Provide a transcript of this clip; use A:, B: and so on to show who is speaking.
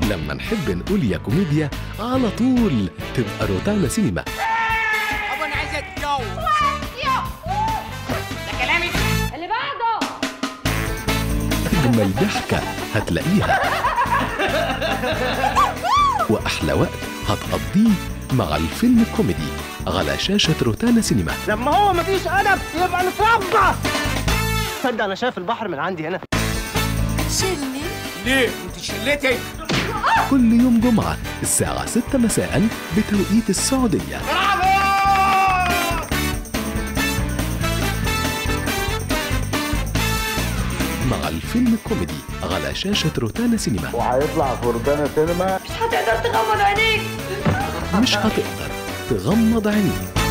A: لما نحب نقول يا كوميديا على طول تبقى روتانا سينما
B: ابو انا عايز اتجوز ده كلامي
C: اللي بعده
A: أجمل ضحكة هتلاقيها وأحلى وقت هتقضيه مع الفيلم الكوميدي على شاشة روتانا سينما
D: لما هو مفيش ادب يبقى نتربى تصدق انا شايف البحر من عندي هنا
C: شلي
B: ليه انت شلتي
A: كل يوم جمعة الساعة 6 مساء بتوقيت السعودية مع الفيلم الكوميدي على شاشة روتانا سينما
E: وهيطلع في روتانا سينما
C: مش هتقدر تغمض عينيك
A: مش هتقدر تغمض عينيك